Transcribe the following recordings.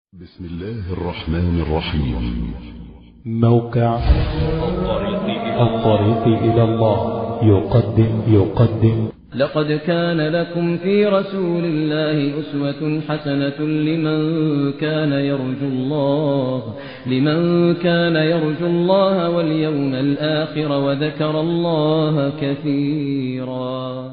بسم الله الرحمن الرحيم موقع الطريق إلى الله يقدم يقدم لقد كان لكم في رسول الله أسوة حسنة لمن كان يرجو الله لمن كان يرجو الله واليوم الآخر وذكر الله كثيرا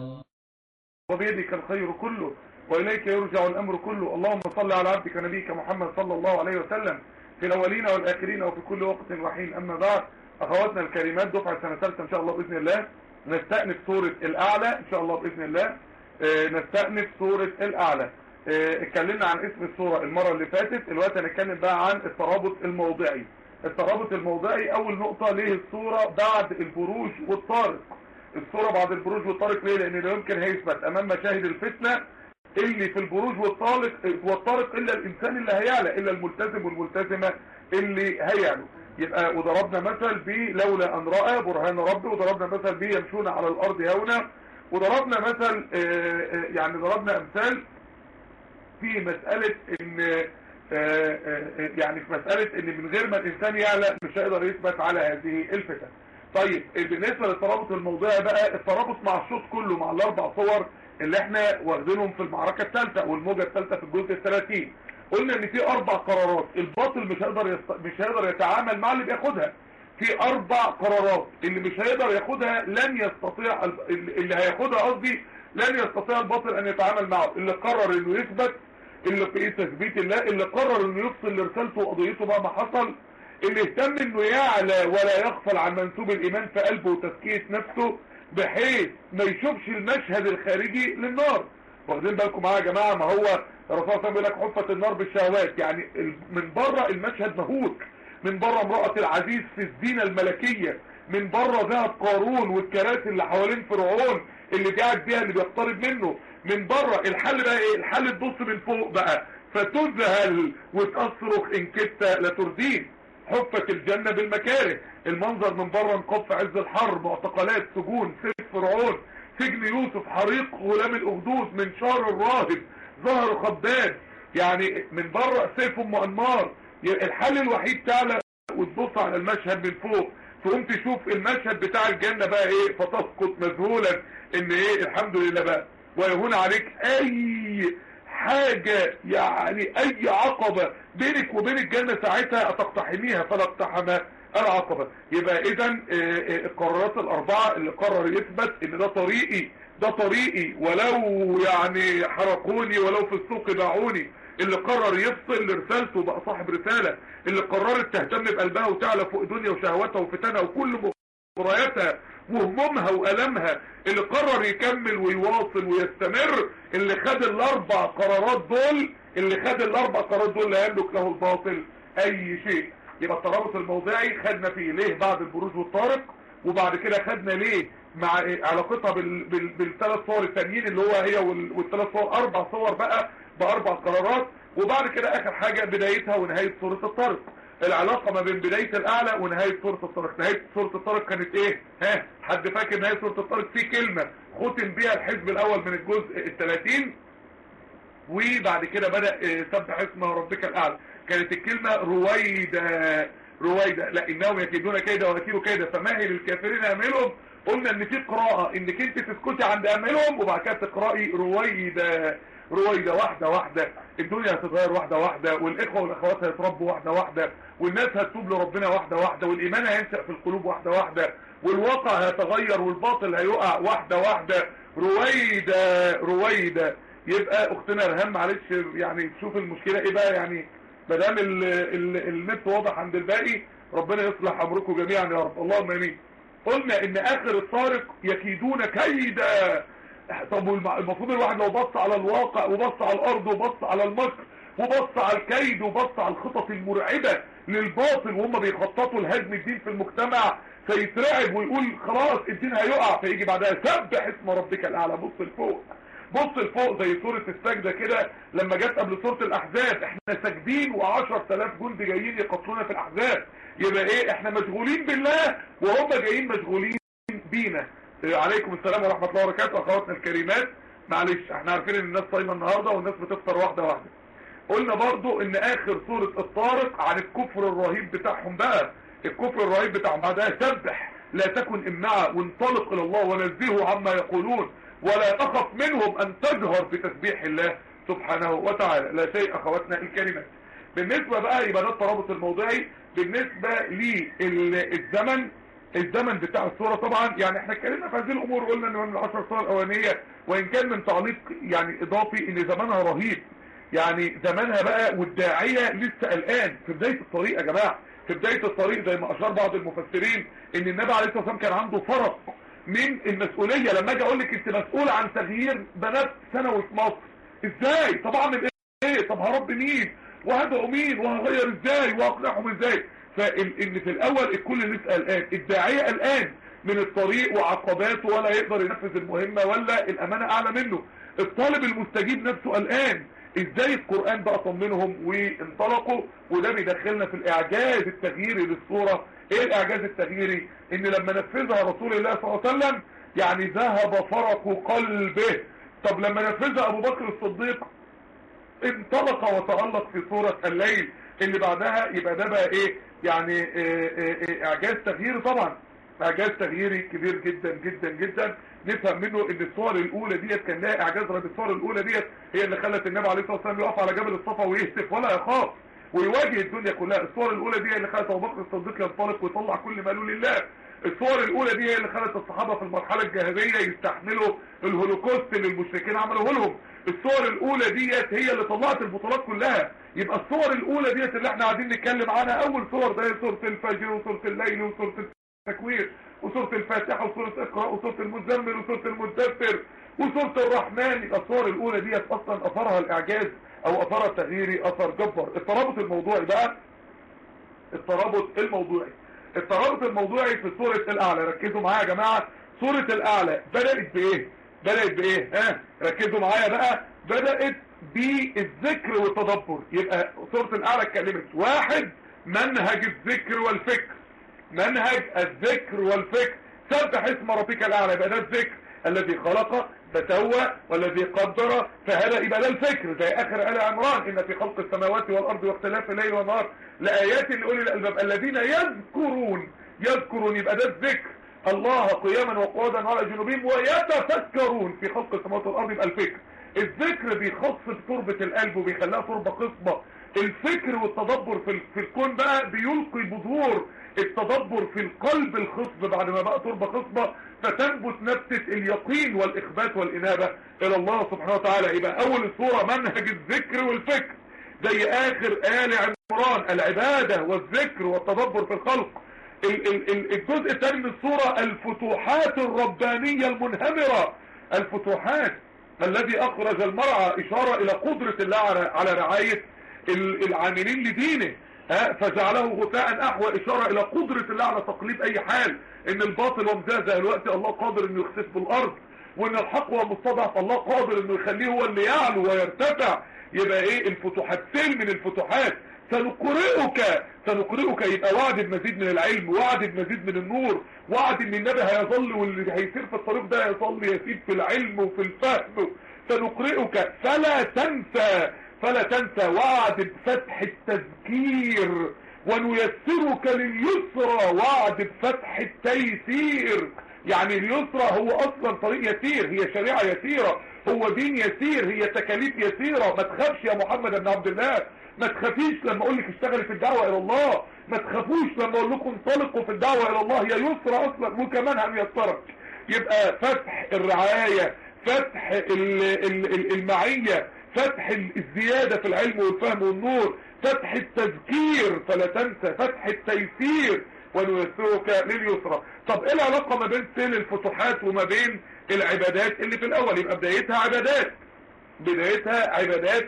وبيدك الخير كله وإليك يرجع الأمر كله اللهم صل على عبدك نبيك محمد صلى الله عليه وسلم في الأولين والآخرين وفي كل وقت وحين أما بعد أخواتنا الكريمات دفعة سنة ثالثة إن شاء الله بإذن الله نستأنف سورة الأعلى إن شاء الله بإذن الله آه، نستأنف سورة الأعلى آه، اتكلمنا عن اسم السورة المرة اللي فاتت الوقت هنتكلم بقى عن الترابط الموضعي الترابط الموضعي أول نقطة ليه السورة بعد البروج والطارق السورة بعد البروج والطارق ليه لأن لا يمكن هيثبت أمام مشاهد الفتنة اللي في البروج والطارق والطارق إلا الإنسان اللي هيعلى إلا الملتزم والملتزمة اللي هيعلوا يبقى وضربنا مثل ب لولا أن رأى برهان ربي وضربنا مثل ب يمشون على الأرض هونا وضربنا مثل آه، آه، يعني ضربنا أمثال في مسألة ان آه، آه، آه، يعني في مسألة ان من غير ما الانسان يعلى مش هيقدر يثبت على هذه الفتن طيب بالنسبة للترابط الموضعي بقى الترابط مع الشوط كله مع الاربع صور اللي احنا واخدينهم في المعركة الثالثة والموجة الثالثة في الجزء الثلاثين قلنا ان في اربع قرارات الباطل مش هيقدر يست... مش هيقدر يتعامل مع اللي بياخدها في اربع قرارات اللي مش هيقدر ياخدها لن يستطيع ال- اللي هياخدها قصدي لن يستطيع الباطل ان يتعامل معه اللي قرر انه يثبت اللي في تثبيت الله اللي قرر انه يفصل لرسالته وقضيته مهما حصل اللي اهتم انه يعلى ولا يغفل عن منسوب الايمان في قلبه وتزكيه نفسه بحيث ما يشوفش المشهد الخارجي للنار واخدين بالكم معايا يا جماعه ما هو الرسول صلى الله عليه وسلم بيقول لك حفت النار بالشهوات يعني ال- من بره المشهد مهوك من بره امرأة العزيز في الزينة الملكية من بره ذهب قارون والكراسي اللي حوالين فرعون اللي قاعد بيها اللي بيقترب منه من بره الحل بقى ايه الحل تبص من فوق بقى فتذهل وتصرخ ان كدت لتردين حفت الجنة بالمكاره المنظر من بره نقاط في عز الحر معتقلات سجون سجن فرعون سجن يوسف حريق غلام الاخدود من شار الراهب ظهر خداد يعني من بره سيف ام انمار الحل الوحيد تعالى وتبص على المشهد من فوق تقوم تشوف المشهد بتاع الجنة بقى ايه فتسقط مذهولا ان ايه الحمد لله بقى ويهون عليك اي حاجة يعني اي عقبة بينك وبين الجنة ساعتها تقتحميها فلا اقتحم العقبة يبقى اذا القرارات الاربعة اللي قرر يثبت ان ده طريقي ده طريقي ولو يعني حرقوني ولو في السوق باعوني اللي قرر يفصل لرسالته بقى صاحب رسالة اللي قررت تهتم بقلبها وتعلى فوق دنيا وشهواتها وفتنها وكل مغرياتها وهمومها وألمها اللي قرر يكمل ويواصل ويستمر اللي خد الاربع قرارات دول اللي خد الاربع قرارات دول لا يملك له الباطل اي شيء يبقى الترابط الموضعي خدنا فيه ليه بعد البروج والطارق وبعد كده خدنا ليه مع إيه؟ علاقتها بال... بال... بالثلاث صور التانيين اللي هو هي وال... والثلاث صور اربع صور بقى باربع قرارات وبعد كده اخر حاجة بدايتها ونهاية سورة الطارق العلاقة ما بين بداية الاعلى ونهاية سورة الطارق نهاية سورة الطارق كانت ايه ها حد فاكر نهاية سورة الطارق في كلمة ختم بيها الحزب الاول من الجزء الثلاثين وبعد كده بدأ آه، سبح اسم ربك الاعلى كانت الكلمة رويدة رويدة لا انهم يكيدون كيدا ويكيدوا كيدا فمهل الكافرين املهم قلنا ان في قراءة انك انت تسكتي عند املهم وبعد كده تقرأي رويدة رويدة واحدة واحدة الدنيا هتتغير واحدة واحدة والاخوة والاخوات هيتربوا واحدة واحدة والناس هتتوب لربنا واحدة واحدة والايمان هينشأ في القلوب واحدة واحدة والواقع هيتغير والباطل هيقع واحدة واحدة رويدة رويدة يبقى اختنا رهام معلش يعني تشوف المشكلة ايه بقى يعني مدام ال- ال- النت واضح عند الباقي ربنا يصلح امركم جميعا يا رب اللهم امين قلنا ان اخر الطارق يكيدون كيدا طب والم- المفروض الواحد لو بص على الواقع وبص على الارض وبص على المكر وبص على الكيد وبص على الخطط المرعبة للباطل وهم بيخططوا لهدم الدين في المجتمع فيترعب ويقول خلاص الدين هيقع فيجي بعدها سبح اسم ربك الاعلى بص لفوق بص لفوق زي سورة السجدة كده لما جت قبل سورة الاحزاب احنا ساجدين وعشر تلاف جند جايين يقتلونا في الاحزاب يبقى ايه احنا مشغولين بالله وهم جايين مشغولين بينا إيه، عليكم السلام ورحمة الله وبركاته اخواتنا الكريمات معلش احنا عارفين ان الناس صايمة النهاردة والناس بتفطر واحدة واحدة قلنا برضو ان اخر سورة الطارق عن الكفر الرهيب بتاعهم بقى الكفر الرهيب بتاعهم بعدها سبح لا تكن امنعة وانطلق الى الله ونزهه عما يقولون ولا تخف منهم ان تجهر بتسبيح الله سبحانه وتعالى لا شيء اخواتنا الكلمات بالنسبة بقى يبقى ده الترابط الموضعي بالنسبة للزمن الزمن بتاع الصورة طبعا يعني احنا اتكلمنا في هذه الامور قلنا ان من العشر صور الاولانية وان كان من تعليق يعني اضافي ان زمانها رهيب يعني زمانها بقى والداعية لسه الان في بداية الطريق يا جماعة في بداية الطريق زي ما اشار بعض المفسرين ان النبي عليه الصلاة والسلام كان عنده فرق من المسؤولية لما اجي اقول لك انت مسؤول عن تغيير بنات ثانوي في مصر ازاي طب اعمل ايه طب هربي مين وهدعو مين وهغير ازاي واقنعهم ازاي فان في الاول الكل لسه الان الداعية الان من الطريق وعقباته ولا يقدر ينفذ المهمة ولا الامانة اعلى منه الطالب المستجيب نفسه الان ازاي القرآن بقى طمنهم وانطلقوا وده بيدخلنا في الاعجاز التغييري للصورة ايه الاعجاز التغييري ان لما نفذها رسول الله صلى الله عليه وسلم يعني ذهب فرق قلبه طب لما نفذها ابو بكر الصديق انطلق وتألق في صورة الليل اللي بعدها يبقى ده بقى ايه يعني اه اه اه اعجاز تغييري طبعا اعجاز تغييري كبير جدا جدا جدا نفهم منه ان الصور الاولى ديت كان لها اعجاز رد الصور الاولى ديت هي اللي خلت النبي عليه الصلاه والسلام يقف على جبل الصفا ويهتف ولا يخاف ويواجه الدنيا كلها الصور الاولى دي هي اللي خلت ابو بكر الصديق ينطلق ويطلع كل ماله لله الصور الاولى دي هي اللي خلت الصحابه في المرحله الجاهليه يستحملوا الهولوكوست اللي المشركين عملوه لهم الصور الاولى ديت هي اللي طلعت البطولات كلها يبقى الصور الاولى ديت اللي احنا قاعدين نتكلم عنها اول صور زي صوره الفجر وصوره الليل وصوره التكوير وصوره الفاتحه وصوره اقرا وصوره المزمل وصوره المدثر وصوره الرحمن يبقى الصور الاولى ديت اصلا اثرها الاعجاز او اثرها التغييري اثر جبر الترابط الموضوعي بقى الترابط الموضوعي الترابط الموضوعي في سورة الاعلى ركزوا معايا يا جماعة سورة الاعلى بدأت بايه بدأت بايه ها ركزوا معايا بقى بدأت بالذكر والتدبر يبقى سورة الاعلى اتكلمت واحد منهج الذكر والفكر منهج الذكر والفكر سبح اسم ربك الاعلى يبقى ده الذكر الذي خلق فسوى والذي قدر فهدى يبقى ده الفكر زي اخر آل عمران ان في خلق السماوات والارض واختلاف الليل والنهار لآيات لأولي الألباب الذين يذكرون يذكرون يبقى ده الذكر الله قياما وقعودا على جنوبهم ويتفكرون في خلق السماوات والارض يبقى الفكر الذكر بيخصب تربة القلب وبيخليها تربة قصبة الفكر والتدبر في, في الكون بقى بيلقي بذور التدبر في القلب الخصب بعد ما بقى تربة خصبة فتنبت نبتة اليقين والإخبات والإنابة إلى الله سبحانه وتعالى يبقى أول الصورة منهج الذكر والفكر زي آخر آل عمران العبادة والذكر والتدبر في الخلق ال ال ال الجزء الثاني من الصورة الفتوحات الربانية المنهمرة الفتوحات الذي أخرج المرعى إشارة إلى قدرة الله على رعاية العاملين لدينه فجعله غثاء احوى اشارة الى قدرة الله على تقليب اي حال ان الباطل ومزازة الوقت الله قادر انه يخسف بالارض وان الحق ومستضعف الله قادر انه يخليه هو اللي يعلو ويرتفع يبقى ايه الفتوحات سيل من الفتوحات سنقرئك سنقرئك يبقى وعد بمزيد من العلم وعد بمزيد من النور وعد ان النبي هيظل واللي هيسير في الطريق ده هيظل يسير في العلم وفي الفهم سنقرئك فلا تنسى فلا تنسى وعد بفتح التذكير ونيسرك لليسرى وعد بفتح التيسير يعني اليسرى هو اصلا طريق يسير هي شريعة يسيرة هو دين يسير هي تكاليف يسيرة ما تخافش يا محمد بن عبد الله ما تخافيش لما اقول لك اشتغلي في الدعوة الى الله ما تخافوش لما اقول لكم انطلقوا في الدعوة الى الله هي يسرى اصلا وكمان هنيسرك يبقى فتح الرعاية فتح المعية فتح الزيادة في العلم والفهم والنور فتح التذكير فلا تنسى فتح التيسير ونيسرك لليسرى طب ايه العلاقة ما بين سيل الفتوحات وما بين العبادات اللي في الاول يبقى بدايتها عبادات بدايتها عبادات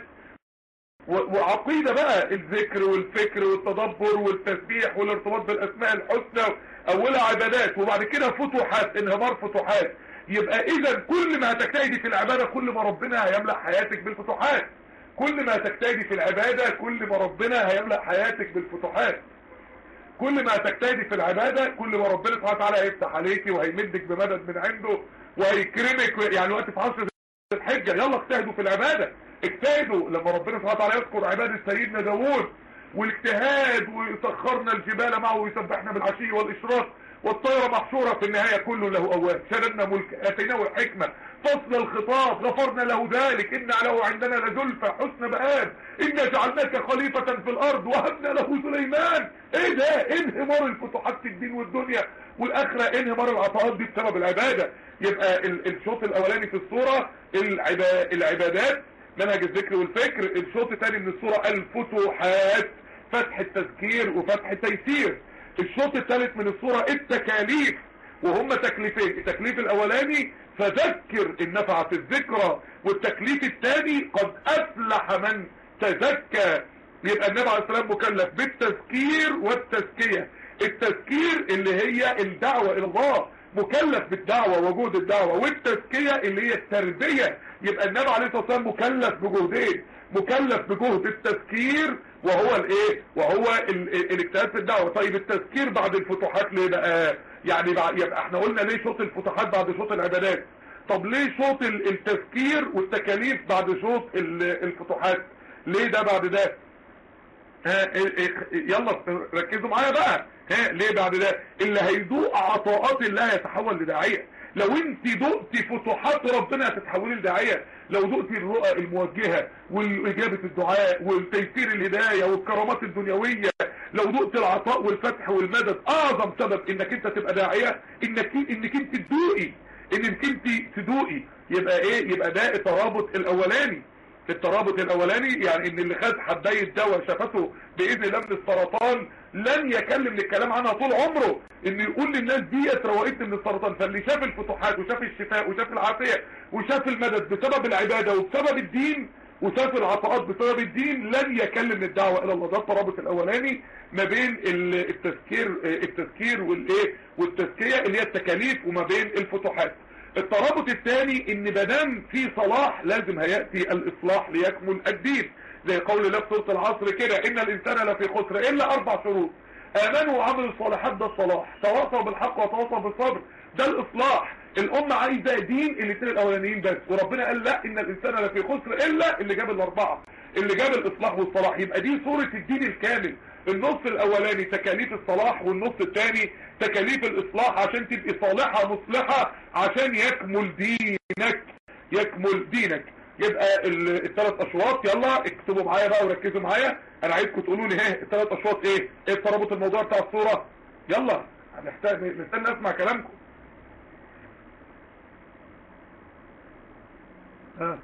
وعقيدة بقى الذكر والفكر والتدبر والتسبيح والارتباط بالاسماء الحسنى اولها عبادات وبعد كده فتوحات انهمار فتوحات يبقى اذا كل ما هتجتهدي في العبادة كل ما ربنا هيملأ حياتك بالفتوحات كل ما هتجتهدي في العبادة كل ما ربنا هيملأ حياتك بالفتوحات كل ما هتجتهدي في العبادة كل ما ربنا سبحانه وتعالى هيفتح عليكي وهيمدك بمدد من عنده وهيكرمك يعني وقت في عصر الحجة يلا اجتهدوا في العبادة اجتهدوا لما ربنا سبحانه وتعالى يذكر عبادة سيدنا داوود والاجتهاد وسخرنا الجبال معه ويسبحنا بالعشي والاشراق والطير محشورة في النهاية كل له أواب شددنا ملك أتيناه الحكمة فصل الخطاب غفرنا له ذلك إن له عندنا لزلفى حسن بآب إنا جعلناك خليفة في الأرض وهبنا له سليمان إيه ده انهمار الفتوحات في الدين والدنيا والآخرة انهمار العطاءات دي بسبب العبادة يبقى الشوط الأولاني في الصورة العبا... العبادات منهج الذكر والفكر الشوط الثاني من الصورة الفتوحات فتح التذكير وفتح التيسير الشوط الثالث من الصورة التكاليف وهم تكليفين التكليف الاولاني فذكر ان نفعت الذكرى والتكليف الثاني قد افلح من تزكى يبقى النبي عليه السلام مكلف بالتذكير والتزكية التذكير اللي هي الدعوة الى الله مكلف بالدعوة وجود الدعوة والتزكية اللي هي التربية يبقى النبي عليه الصلاة والسلام مكلف بجهدين مكلف بجهد التذكير وهو الايه وهو الاجتهاد في الدعوه طيب التذكير بعد الفتوحات ليه بقى يعني يبقى احنا قلنا ليه شوط الفتوحات بعد شوط العبادات طب ليه شوط التذكير والتكاليف بعد شوط الفتوحات ليه ده بعد ده ها يلا ركزوا معايا بقى ها ليه بعد ده اللي هيدوق عطاءات الله يتحول لداعيه لو انت دقتي فتوحات ربنا هتتحولي لداعيه لو دقتي الرؤى الموجهة واجابة الدعاء والتيسير الهداية والكرامات الدنيوية لو دقت العطاء والفتح والمدد اعظم سبب انك انت تبقى داعية انك انك انت تدوقي انك انت تدوقي يبقى ايه يبقى ده الترابط الاولاني الترابط الاولاني يعني ان اللي خد حبايه دواء شافته باذن الله من السرطان لن يكلم الكلام عنها طول عمره ان يقول للناس ديت روقتني من السرطان فاللي شاف الفتوحات وشاف الشفاء وشاف العافيه وشاف المدد بسبب العباده وبسبب الدين وشاف العطاءات بسبب الدين لن يكلم الدعوه الى الله ده الترابط الاولاني ما بين التذكير التذكير والايه والتزكيه اللي هي التكاليف وما بين الفتوحات الترابط الثاني ان مادام في صلاح لازم هياتي الاصلاح ليكمل الدين زي قول الله في سوره العصر كده ان الانسان لفي خسر الا اربع شروط امنوا وعملوا الصالحات ده الصلاح تواصوا بالحق وتواصوا بالصبر ده الاصلاح الامه عايزه دين الاثنين الاولانيين بس وربنا قال لا ان الانسان لفي خسر الا اللي جاب الاربعه اللي جاب الاصلاح والصلاح يبقى دي صوره الدين الكامل النص الاولاني تكاليف الصلاح والنص الثاني تكاليف الاصلاح عشان تبقي صالحة مصلحة عشان يكمل دينك يكمل دينك يبقى الثلاث اشواط يلا اكتبوا معايا بقى وركزوا معايا انا عايزكم تقولوا لي ايه الثلاث اشواط ايه ايه ترابط الموضوع بتاع الصورة يلا هنحتاج نستنى اسمع كلامكم ها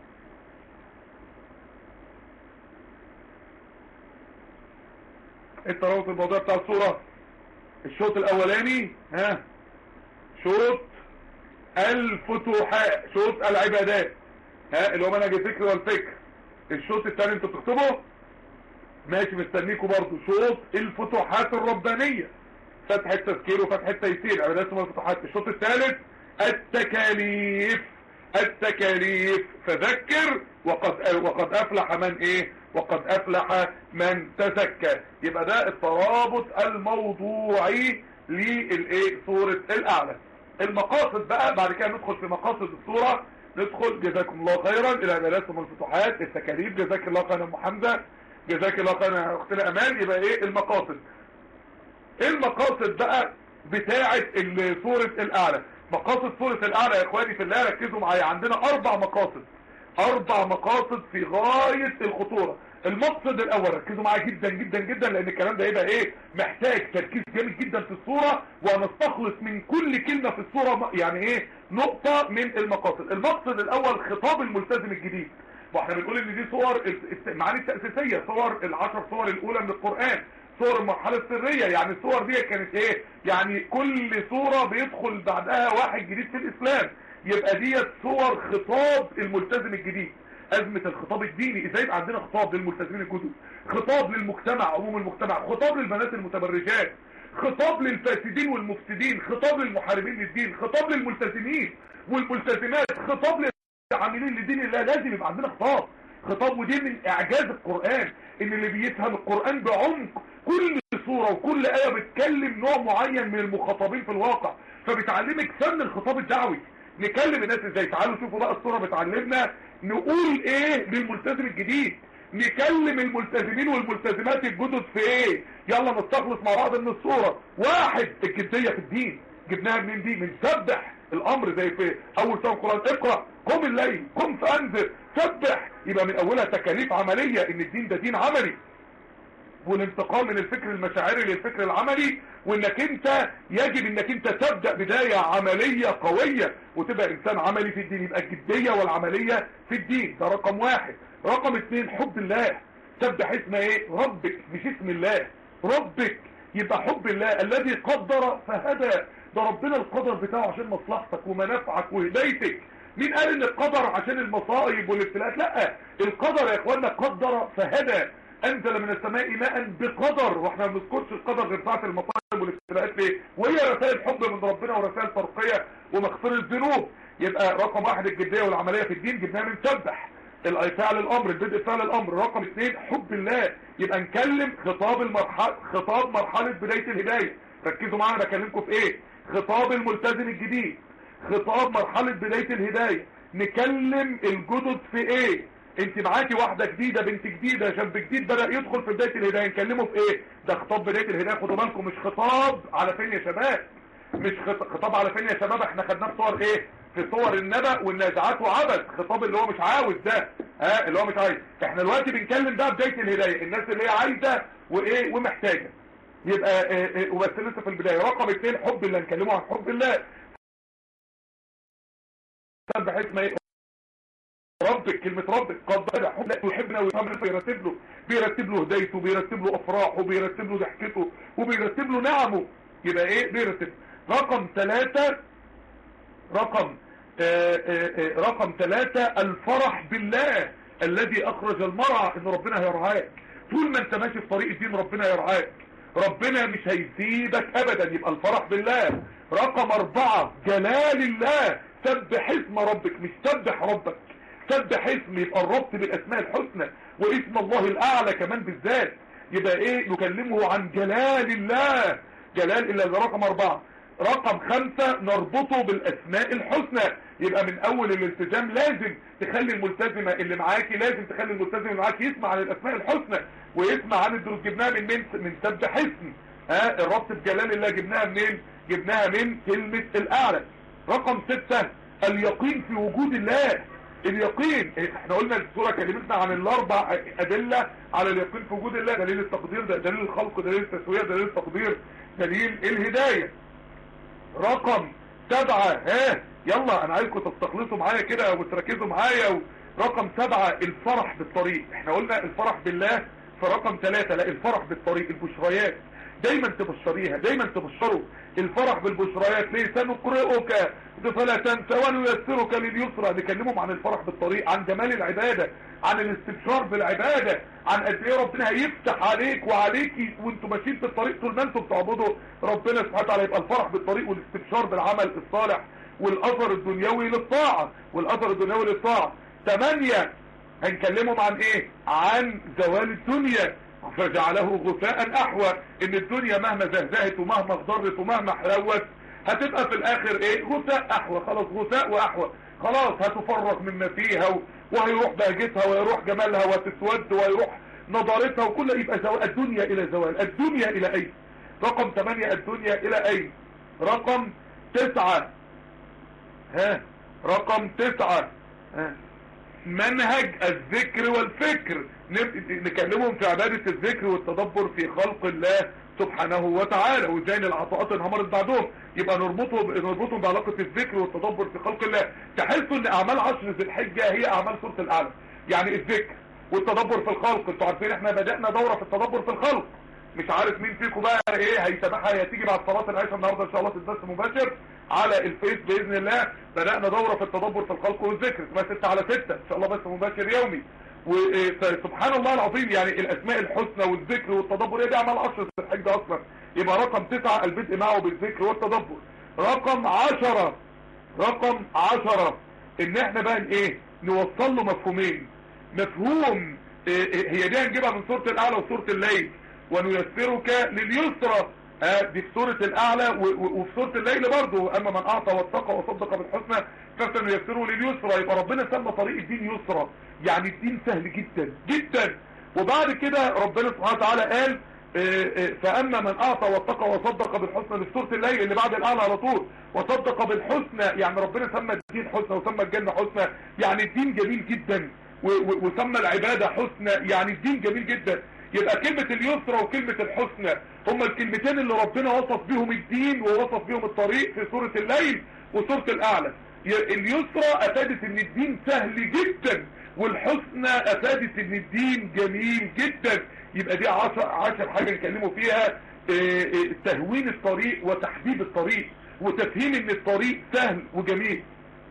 ايه ترابط الموضوع بتاع الصورة الشوط الاولاني ها شوط الفتوحات شوط العبادات ها اللي هو منهج الفكر والفكر الشوط الثاني انتوا بتكتبوا ماشي مستنيكوا برضو شوط الفتوحات الربانية فتح التذكير وفتح التيسير عبادات اسمها الفتوحات الشوط الثالث التكاليف التكاليف فذكر وقد وقد افلح من ايه وقد افلح من تزكى يبقى ده الترابط الموضوعي للايه صورة الاعلى المقاصد بقى بعد كده ندخل في مقاصد الصورة ندخل جزاكم الله خيرا الى عبادات والفتوحات التكاليف جزاك الله خيرا ام حمزة جزاك الله خيرا اختنا امان يبقى ايه المقاصد المقاصد بقى بتاعة صورة الاعلى مقاصد صورة الاعلى يا اخواني في الله ركزوا معايا عندنا اربع مقاصد اربع مقاصد في غاية الخطورة المقصد الاول ركزوا معايا جدا جدا جدا لان الكلام ده يبقى ايه محتاج تركيز جامد جدا في الصورة وهنستخلص من كل كلمة في الصورة يعني ايه نقطة من المقاصد المقصد الاول خطاب الملتزم الجديد واحنا بنقول ان دي صور المعاني التأسيسية صور العشر صور الاولى من القرآن صور المرحلة السرية يعني الصور دي كانت ايه يعني كل صورة بيدخل بعدها واحد جديد في الاسلام يبقى ديت صور خطاب الملتزم الجديد ازمة الخطاب الديني ازاي يبقى عندنا خطاب للملتزمين الجدد خطاب للمجتمع عموم المجتمع خطاب للبنات المتبرجات خطاب للفاسدين والمفسدين خطاب للمحاربين للدين خطاب للملتزمين والملتزمات خطاب للعاملين لدين الله لازم يبقى عندنا خطاب خطاب ودي من اعجاز القرآن ان اللي بيفهم القرآن بعمق كل صورة وكل آية بتكلم نوع معين من المخاطبين في الواقع فبتعلمك فن الخطاب الدعوي نكلم الناس ازاي تعالوا شوفوا بقى الصورة بتعلمنا نقول ايه للملتزم الجديد نكلم الملتزمين والملتزمات الجدد في ايه يلا نستخلص مع بعض من الصورة واحد الجدية في الدين جبناها منين دي من سبح الامر زي في اول سورة القرآن اقرأ قم الليل قم فانذر سبح يبقى من اولها تكاليف عملية ان الدين ده دين عملي والانتقال من الفكر المشاعري للفكر العملي وانك انت يجب انك انت تبدأ بداية عملية قوية وتبقى انسان عملي في الدين يبقى الجدية والعملية في الدين ده رقم واحد رقم اتنين حب الله سبح اسم ايه ربك مش اسم الله ربك يبقى حب الله الذي قدر فهدى ده ربنا القدر بتاعه عشان مصلحتك ومنافعك وهدايتك مين قال ان القدر عشان المصائب والابتلاءات لا القدر يا اخوانا قدر فهدى انزل من السماء ماء بقدر واحنا ما بنذكرش القدر غير ساعه المصائب والابتلاءات ليه وهي رسائل حب من ربنا ورسائل ترقيه ومغفره الذنوب يبقى رقم واحد الجديه والعمليه في الدين جبناها من سبح فعل الامر البدء فعل الامر رقم اثنين حب الله يبقى نكلم خطاب المرحله خطاب مرحله بدايه الهدايه ركزوا معايا انا بكلمكم في ايه خطاب الملتزم الجديد خطاب مرحله بدايه الهدايه نكلم الجدد في ايه انت معاكي واحده جديده بنت جديده شاب جديد بدا يدخل في بدايه الهدايه نكلمه في ايه ده خطاب بدايه الهدايه خدوا بالكم مش خطاب على فين يا شباب مش خطاب على فين يا شباب احنا خدناه في صور ايه في صور النبأ والنازعات وعبث خطاب اللي هو مش عاوز ده ها اللي هو مش عايز احنا دلوقتي بنتكلم بقى بدايه الهدايه الناس اللي هي عايزه وايه ومحتاجه يبقى اه اه وبس لسه في البدايه رقم اثنين حب الله نكلمه عن حب الله سبح اسم ايه ربك كلمة ربك قد بدأ حب يحبنا ويفهمنا فيرتب له بيرتب له هدايته بيرتب له افراحه بيرتب له ضحكته وبيرتب له نعمه يبقى ايه بيرتب رقم ثلاثة رقم آآ آآ رقم ثلاثة الفرح بالله الذي اخرج المرعى ان ربنا هيرعاك طول ما انت ماشي في طريق الدين ربنا يرعاك ربنا مش هيسيبك ابدا يبقى الفرح بالله رقم اربعة جلال الله سبح اسم ربك مش سبح ربك سبح اسم يبقى الربط بالاسماء الحسنى واسم الله الاعلى كمان بالذات يبقى ايه نكلمه عن جلال الله جلال الا ده رقم اربعة رقم خمسة نربطه بالاسماء الحسنى يبقى من اول الالتزام لازم تخلي الملتزمة اللي معاكي لازم تخلي الملتزم اللي معاكي يسمع عن الاسماء الحسنى ويسمع عن الدروس جبناها من من من سبح اسم ها الربط بجلال الله جبناها منين جبناها من كلمة الاعلى رقم ستة اليقين في وجود الله اليقين احنا قلنا السورة كلمتنا عن الاربع ادلة على اليقين في وجود الله دليل التقدير ده دليل الخلق دليل التسوية دليل التقدير دليل الهداية رقم سبعة ها يلا انا عايزكم تستخلصوا معايا كده وتركزوا معايا رقم سبعة الفرح بالطريق احنا قلنا الفرح بالله في رقم ثلاثة لا الفرح بالطريق البشريات دايما تبشريها دايما تبشروا الفرح بالبشريات ليه سنقرئك فلا تنسى ونيسرك لليسرى نكلمهم عن الفرح بالطريق عن جمال العبادة عن الاستبشار بالعبادة عن قد ايه ربنا هيفتح عليك وعليكي وانتوا ماشيين في الطريق طول ما انتوا بتعبدوا ربنا سبحانه وتعالى يبقى الفرح بالطريق والاستبشار بالعمل الصالح والاثر الدنيوي للطاعة والاثر الدنيوي للطاعة ثمانية هنكلمهم عن ايه عن زوال الدنيا فجعله غثاء احوى ان الدنيا مهما زهزهت ومهما اخضرت ومهما حلوت هتبقى في الاخر ايه غثاء احوى خلاص غثاء واحوى خلاص هتفرغ مما فيها وهيروح بهجتها ويروح جمالها وتسود ويروح نضارتها وكل يبقى زوال الدنيا الى زوال الدنيا الى اين رقم 8 الدنيا الى اين رقم 9 ها رقم 9 ها منهج الذكر والفكر نكلمهم في عبادة الذكر والتدبر في خلق الله سبحانه وتعالى وازاي العطاءات انهمرت بعدهم يبقى نربطه نربطهم بعلاقة الذكر والتدبر في خلق الله تحسوا ان اعمال عشر ذي الحجة هي اعمال سورة الاعلى يعني الذكر والتدبر في الخلق انتوا عارفين احنا بدأنا دورة في التدبر في الخلق مش عارف مين فيكم بقى ايه هيتابعها هي تيجي بعد صلاة العشاء النهاردة ان شاء الله تتبث مباشر على الفيس باذن الله بدأنا دورة في التدبر في الخلق والذكر اسمها 6 على 6 ان شاء الله بث مباشر يومي وسبحان الله العظيم يعني الاسماء الحسنى والذكر والتدبر هي دي اعمال عشر في الحج اصلا يبقى رقم تسعة البدء معه بالذكر والتدبر رقم عشرة رقم عشرة ان احنا بقى ايه نوصل له مفهومين مفهوم إيه هي دي هنجيبها من سورة الاعلى وسورة الليل ونيسرك لليسرى آه دي في سورة الاعلى و- و- وفي سورة الليل برضه اما من اعطى واتقى وصدق بالحسنى فسنيسره لليسرى يبقى ربنا سمى طريق الدين يسرى يعني الدين سهل جدا جدا وبعد كده ربنا سبحانه وتعالى قال آه، آه، فاما من اعطى واتقى وصدق بالحسنى في سوره الليل اللي بعد الاعلى على طول وصدق بالحسنى يعني ربنا سمى الدين حسنى وسمى الجنه حسنى يعني الدين جميل جدا و- و- وسمى العباده حسنى يعني الدين جميل جدا يبقى كلمة اليسرى وكلمة الحسنى هما الكلمتين اللي ربنا وصف بيهم الدين ووصف بيهم الطريق في سورة الليل وسورة الأعلى ي- اليسرى أفادت ان الدين سهل جدا والحسنى أفادت ان الدين جميل جدا يبقى دي عشر, عشر حاجة نكلمه فيها آه، آه، تهوين الطريق وتحبيب الطريق وتفهيم ان الطريق سهل وجميل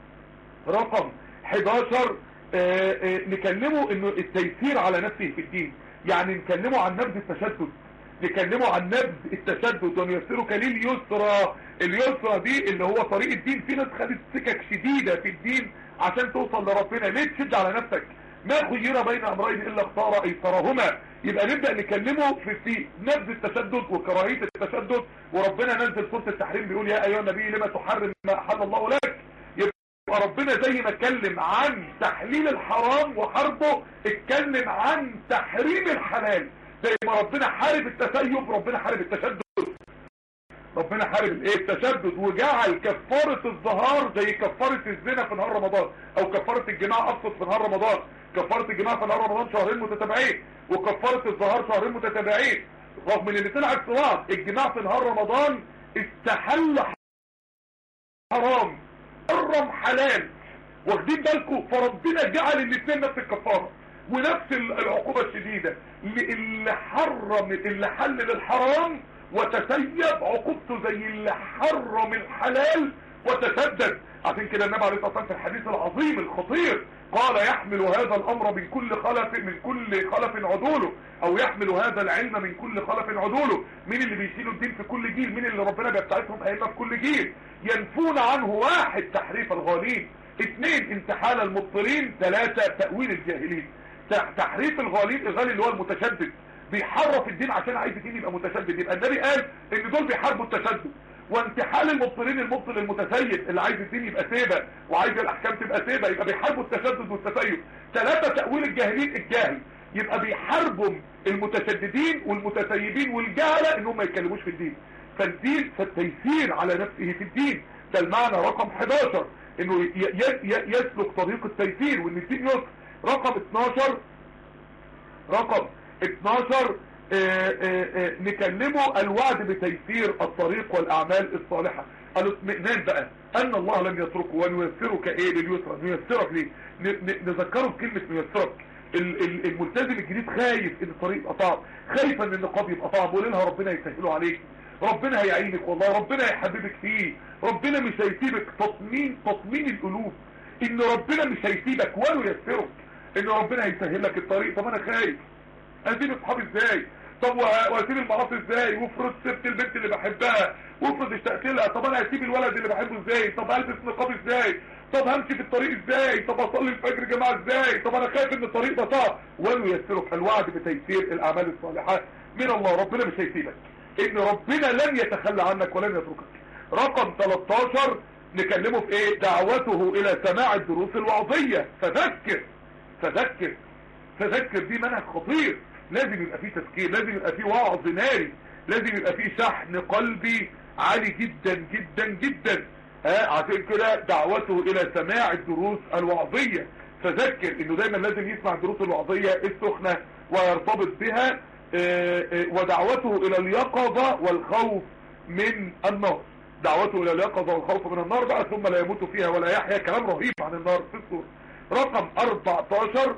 رقم 11 آه، آه، نكلمه انه التيسير على نفسه في الدين يعني نكلمه عن نبذ التشدد نكلمه عن نبذ التشدد ونيسرك لليسرى اليسرى دي اللي هو طريق الدين في ناس خدت سكك شديدة في الدين عشان توصل لربنا ليه تشد على نفسك ما خير بين امرين الا اختار ايسرهما يبقى نبدأ نكلمه في, في نبذ التشدد وكراهية التشدد وربنا نزل سورة التحريم بيقول يا ايها النبي لما تحرم ما احل الله لك يبقى ربنا زي ما اتكلم عن تحليل الحرام وحربه اتكلم عن تحريم الحلال زي ما ربنا حارب التسيب ربنا حارب التشدد ربنا حارب الايه التشدد وجعل كفارة الظهار زي كفارة الزنا في نهار رمضان او كفارة الجماع ابسط في نهار رمضان كفارة الجماع في نهار رمضان شهرين متتابعين وكفارة الظهار شهرين متتابعين رغم ان الاثنين عكس بعض الجماع في نهار رمضان استحل حرام حرم حلال واخدين بالكم فربنا جعل الاثنين نفس الكفاره ونفس ال- العقوبه الشديده اللي- اللي حرم اللي حلل الحرام وتسيب عقوبته زي اللي حرم الحلال وتسدد عشان كده النبي عليه الصلاه والسلام في الحديث العظيم الخطير قال يحمل هذا الامر من كل خلف من كل خلف عدوله او يحمل هذا العلم من كل خلف عدوله مين اللي بيشيلوا الدين في كل جيل مين اللي ربنا بيبتعثهم ائمه في كل جيل ينفون عنه واحد تحريف الغالين اثنين انتحال المبطلين ثلاثة تأويل الجاهلين ت- تحريف الغالين الغالي اللي هو المتشدد بيحرف الدين عشان عايز الدين يبقى متشدد يبقى النبي قال ان دول بيحاربوا التشدد وانتحال المبطلين المبطل المتسيب اللي عايز الدين يبقى سيبه وعايز الاحكام تبقى سيبه يبقى بيحاربوا التشدد والتسيب ثلاثة تأويل الجاهلين الجاهل يبقى بيحاربوا المتشددين والمتسيبين والجهلة انهم ما يتكلموش في الدين فالدين فالتيسير على نفسه في الدين ده المعنى رقم 11 انه ي- ي- ي- يسلك طريق التيسير وان الدين يسر رقم 12 رقم 12 آه، آه، آه، نكلمه الوعد بتيسير الطريق والاعمال الصالحة الاطمئنان بقى ان الله لم يتركه ونيسرك ايه لليسرى نيسرك ليه ن- ن- نذكره بكلمة نيسرك ال- ال- الملتزم الجديد خايف ان الطريق يبقى صعب خايف ان النقاب يبقى صعب وقول لها ربنا يسهله عليك ربنا هيعينك والله ربنا هيحببك فيه ربنا مش هيسيبك تطمين تطمين القلوب ان ربنا مش هيسيبك ولا يسرك ان ربنا هيسهل لك الطريق طب انا خايف اسيب اصحابي ازاي طب و- واسيب المعاصي ازاي وافرض سبت البنت اللي بحبها وافرض اشتقت لها طب انا هسيب الولد اللي بحبه ازاي طب البس نقاب ازاي طب همشي في الطريق ازاي طب اصلي الفجر جماعه ازاي طب انا خايف ان الطريق ده صعب وليسرك الوعد بتيسير الاعمال الصالحه من الله ربنا مش هيسيبك ان ربنا لن يتخلى عنك ولن يتركك رقم 13 نكلمه في ايه دعوته الى سماع الدروس الوعظيه فذكر فذكر فذكر دي منهج خطير لازم يبقى فيه تذكير لازم يبقى فيه وعظ ناري لازم يبقى فيه شحن قلبي عالي جدا جدا جدا ها عشان كده دعوته الى سماع الدروس الوعظية فذكر انه دايما لازم يسمع الدروس الوعظية السخنة ويرتبط بها آه، آه، ودعوته الى اليقظة والخوف من النار دعوته الى اليقظة والخوف من النار بقى ثم لا يموت فيها ولا يحيا كلام رهيب عن النار في السورة رقم 14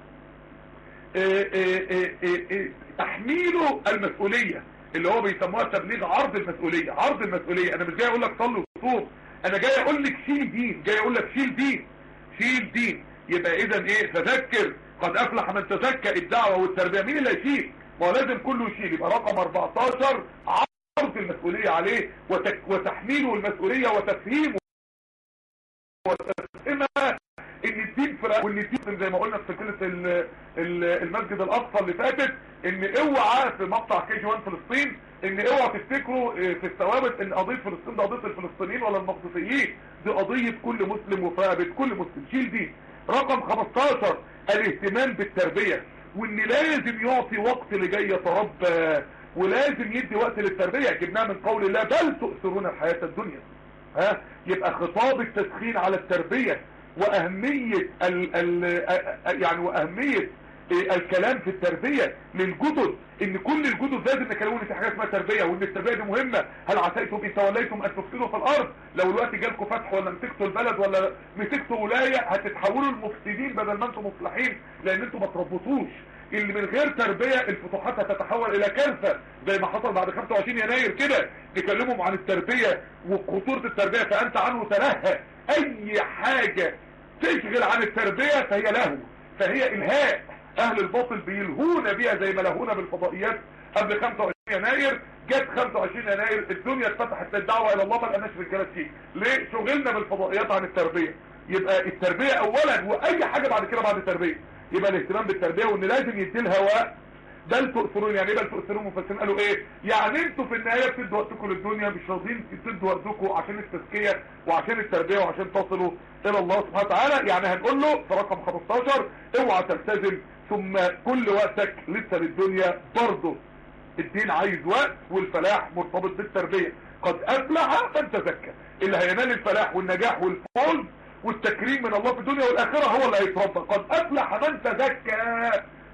آه، آه، آه، آه، آه، تحميله المسؤولية اللي هو بيسموها تبليغ عرض المسؤولية عرض المسؤولية انا مش جاي اقول لك صلي وصوم انا جاي اقول لك شيل دين جاي اقول لك شيل دين شيل دين يبقى اذا ايه فذكر قد افلح من تزكى الدعوة والتربية مين اللي هيشيل ما هو لازم كله يشيل يبقى رقم 14 عرض المسؤولية عليه وتك وتحميله المسؤولية وتفهيمه وتفهمها ان الدين فرق وان الدين زي ما قلنا في سلسله ال- ال- المسجد الاقصى اللي فاتت ان اوعى في مقطع كي جي 1 فلسطين ان اوعى تفتكروا في الثوابت ان قضيه فلسطين دي قضيه الفلسطينيين ولا المقدسيين دي قضيه كل مسلم وفرقه كل مسلم شيل دي رقم 15 الاهتمام بالتربيه وان لازم يعطي وقت لجاي يتربى ولازم يدي وقت للتربيه جبناها من قول الله بل تؤثرون الحياه الدنيا ها يبقى خطاب التسخين على التربيه واهميه ال ال يعني واهميه الكلام في التربية للجدد ان كل الجدد لازم نكلمون في حاجة اسمها تربية وان التربية دي مهمة هل عسيتم ان توليتم ان تفسدوا في الارض لو الوقت جالكم فتح ولا مسكتوا البلد ولا مسكتوا ولاية هتتحولوا المفسدين بدل ما انتم مصلحين لان انتم ما تربطوش اللي من غير تربية الفتوحات هتتحول الى كارثة زي ما حصل بعد 25 يناير كده نكلمهم عن التربية وخطورة التربية فانت عنه تلهى اي حاجة تشغل عن التربية فهي لهو فهي الهاء اهل الباطل بيلهونا بيها زي ما لهونا بالفضائيات قبل 25 يناير جت 25 يناير الدنيا اتفتحت للدعوه الى الله ما لقناش رجاله فيه ليه شغلنا بالفضائيات عن التربيه يبقى التربيه اولا واي حاجه بعد كده بعد التربيه يبقى الاهتمام بالتربيه وان لازم يدي لها وقت بل تؤثرون يعني ايه بل تؤثرون مفسرين قالوا ايه يعني انتوا في النهايه بتدوا وقتكم للدنيا مش راضيين تدوا وقتكم عشان التزكيه وعشان التربيه وعشان تصلوا الى الله سبحانه وتعالى يعني هنقول له في رقم 15 اوعى تلتزم ثم كل وقتك لسه للدنيا برضه الدين عايز وقت والفلاح مرتبط بالتربيه قد افلح من تزكى اللي هينال الفلاح والنجاح والفوز والتكريم من الله في الدنيا والاخره هو اللي هيتربى قد افلح من تزكى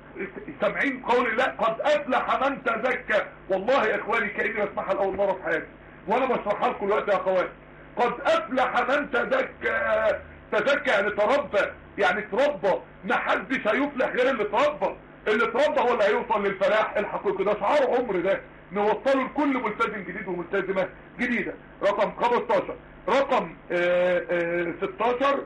سامعين قول الله قد افلح من تزكى والله يا اخواني كاني بسمعها لاول مره في حياتي وانا بشرحها لكم دلوقتي يا اخواتي قد افلح من تزكى تزكى يعني تربى يعني تربى ما حدش هيفلح غير اللي تربى اللي تربى هو اللي هيوصل للفلاح الحقيقي ده شعار عمر ده نوصله لكل ملتزم جديد وملتزمه جديده رقم 15 رقم آآ آآ 16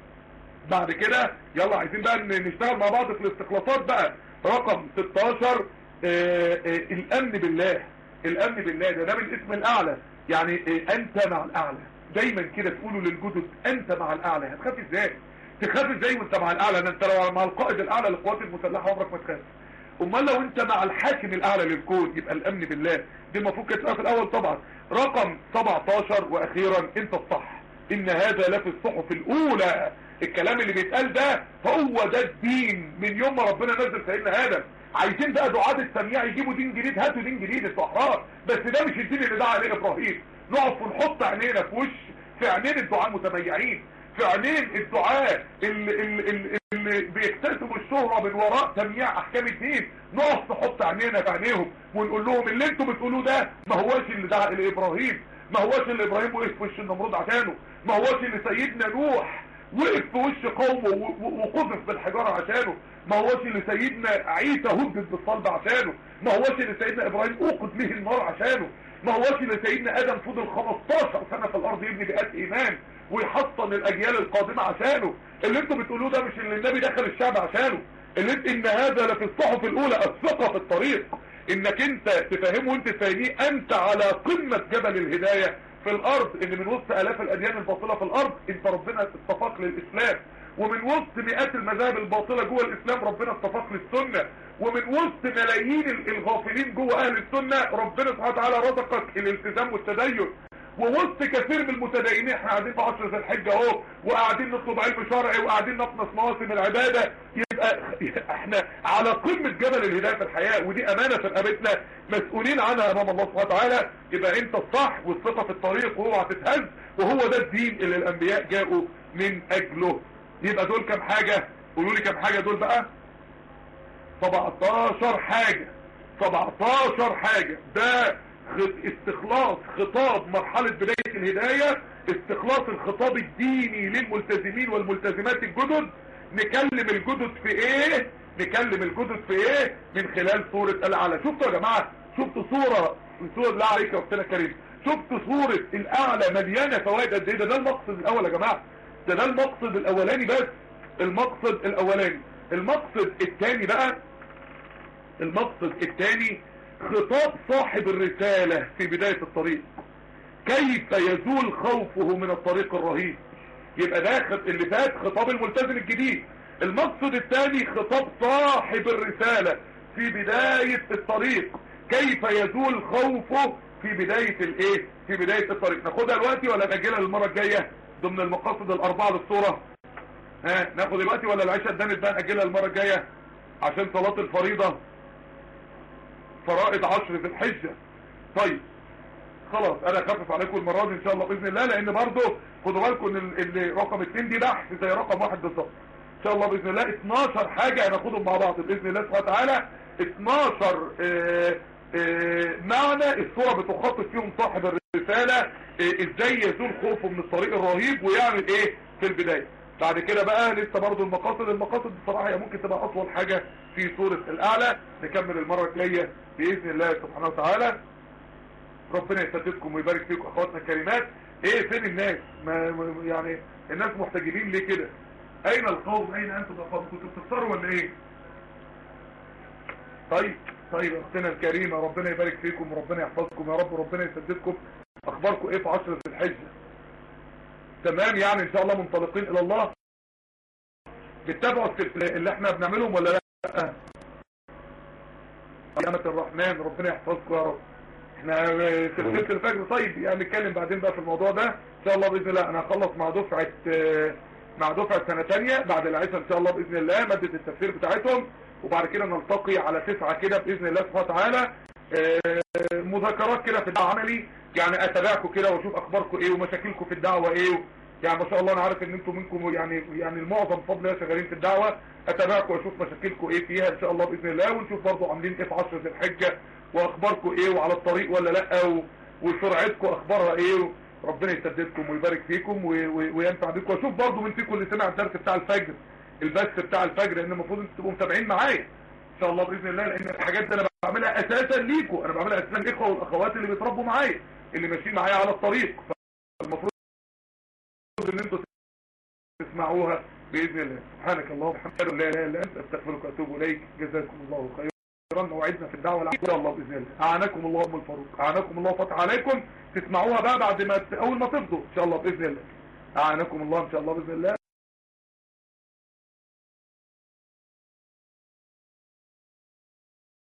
بعد كده يلا عايزين بقى نشتغل مع بعض في الاستخلاصات بقى رقم 16 آآ الامن بالله الامن بالله ده ده بالاسم الاعلى يعني انت مع الاعلى دايما كده تقولوا للجدد انت مع الاعلى هتخاف ازاي تخاف ازاي وانت مع الاعلى ده انت لو مع القائد الاعلى للقوات المسلحه عمرك ما تخاف امال لو انت مع الحاكم الاعلى للكون يبقى الامن بالله دي المفروض كانت تبقى في الاول طبعا رقم 17 واخيرا انت الصح ان هذا لا في الصحف الاولى الكلام اللي بيتقال ده هو ده الدين من يوم ما ربنا نزل سيدنا ادم عايزين بقى دعاة التمييع يجيبوا دين جديد هاتوا دين جديد انتوا احرار بس ده مش الدين اللي دعا عليه ابراهيم نقف ونحط عينينا في وش في عينين الدعاة المتميعين في عينين الدعاة اللي, اللي, اللي بيكتسبوا الشهرة من وراء تمييع احكام الدين نقف نحط عينينا في عينيهم ونقول لهم اللي انتوا بتقولوه ده ما هواش اللي دعا الى ابراهيم ما هواش اللي ابراهيم وقف في وش النمرود عشانه ما هواش اللي سيدنا نوح وقف في وش قومه وقذف بالحجارة عشانه ما هوش اللي سيدنا عيسى هدد بالصلب عشانه ما هوش اللي سيدنا ابراهيم اوقد به النار عشانه ما هوش اللي سيدنا ادم فضل 15 سنة في الارض يبني بيئات ايمان ويحصن الاجيال القادمة عشانه اللي انتوا بتقولوه ده مش اللي النبي دخل الشعب عشانه اللي انت ان هذا لفي الصحف الاولى الثقة في الطريق انك انت تفهمه وانت تفهميه انت على قمة جبل الهداية في الارض ان من وسط الاف الاديان الباطلة في الارض انت ربنا اتفق للاسلام ومن وسط مئات المذاهب الباطلة جوه الاسلام ربنا اتفق للسنة ومن وسط ملايين الغافلين جوه اهل السنة ربنا سبحانه وتعالى رزقك الالتزام والتدين ووسط كثير من المتدينين احنا قاعدين في عشر ذي الحجة اهو وقاعدين نطلب علم شرعي وقاعدين نطمس مواسم العبادة يبقى احنا على قمة جبل الهداية في الحياة ودي امانة في رقبتنا مسؤولين عنها امام الله سبحانه وتعالى يبقى انت الصح والثقة في الطريق واوعى تتهز وهو ده الدين اللي الانبياء جاءوا من اجله يبقى دول كام حاجة قولوا لي كام حاجة دول بقى 17 حاجة 17 حاجة ده استخلاص خطاب مرحلة بداية الهداية استخلاص الخطاب الديني للملتزمين والملتزمات الجدد نكلم الجدد في ايه نكلم الجدد في ايه من خلال صورة الاعلى شفتوا يا جماعة شفتوا صورة صورة الله عليك يا وقتنا كريم شفتوا صورة الاعلى مليانة فوائد قد ايه ده ده المقصد الاول يا جماعة ده ده المقصد الاولاني بس المقصد الاولاني المقصد الثاني بقى المقصد الثاني خطاب صاحب الرسالة في بداية الطريق كيف يزول خوفه من الطريق الرهيب يبقى ده اللي فات خطاب الملتزم الجديد المقصد الثاني خطاب صاحب الرسالة في بداية الطريق كيف يزول خوفه في بداية الايه في بداية الطريق ناخدها دلوقتي ولا نأجلها للمرة الجاية ضمن المقاصد الاربعة للصورة ها ناخد دلوقتي ولا العشاء اتدنت بقى نأجلها المرة الجاية عشان صلاة الفريضة فرائض عشر في الحجة طيب خلاص انا اخفف عليكم المرة دي ان شاء الله باذن الله لان برضه خدوا بالكم ان ال- ال- رقم اتنين دي بحث زي رقم واحد بالظبط ان شاء الله باذن الله 12 حاجة هناخدهم مع بعض باذن الله سبحانه وتعالى 12 آه، آه، معنى الصورة بتخاطب فيهم صاحب الرسالة آه، ازاي يزول خوفه من الطريق الرهيب ويعمل ايه في البداية بعد كده بقى لسه برضو المقاصد المقاصد بصراحة هي ممكن تبقى اطول حاجة في سورة الاعلى نكمل المرة الجاية باذن الله سبحانه وتعالى ربنا يسددكم ويبارك فيكم اخواتنا الكريمات ايه فين الناس ما ما- يعني الناس محتجبين ليه كده اين القوم اين انتم يا قوم كنتوا بتفطروا ولا ايه طيب طيب اختنا الكريمه ربنا يبارك فيكم وربنا يحفظكم يا رب وربنا يسددكم اخباركم ايه في عشرة الحجه تمام يعني ان شاء الله منطلقين الى الله بتتابعوا السلسله اللي احنا بنعملهم ولا لا يا أمة الرحمن ربنا يحفظكم يا رب احنا سلسله الفجر طيب يعني نتكلم بعدين بقى في الموضوع ده ان شاء الله باذن الله انا هخلص مع دفعه آه، مع دفعه سنه ثانيه بعد العشاء ان شاء الله باذن الله ماده التفسير بتاعتهم وبعد كده نلتقي على تسعة كده باذن الله سبحانه وتعالى آه، مذاكرات كده في الدعوه عملي يعني اتابعكم كده واشوف اخباركم ايه ومشاكلكم في الدعوه ايه يعني ما شاء الله انا عارف ان انتم منكم يعني يعني المعظم بفضل الله شغالين في الدعوه اتابعكم واشوف مشاكلكم ايه فيها ان شاء الله باذن الله ونشوف برضه عاملين ايه في عشرة الحجه واخباركم ايه وعلى الطريق ولا لا و- وسرعتكم اخبارها ايه ربنا يسددكم ويبارك فيكم و- و- وينفع بكم واشوف برضه من فيكم اللي سمع الدرس بتاع الفجر البث بتاع الفجر لان المفروض انتوا تبقوا متابعين معايا ان شاء الله باذن الله لان الحاجات دي انا بعملها اساسا ليكم انا بعملها اساسا للاخوه والاخوات اللي بيتربوا معايا اللي ماشيين معايا على الطريق فالمفروض ان انتوا تسمعوها باذن الله سبحانك اللهم وبحمدك لا اله الا انت استغفرك واتوب اليك جزاكم الله خيرا وعدنا في الدعوه العامه ان شاء الله باذن الله اعانكم الله ام الفاروق اعانكم الله فتح عليكم تسمعوها بقى بعد ما اول ما تفضوا ان شاء الله باذن الله اعانكم الله ان شاء الله باذن الله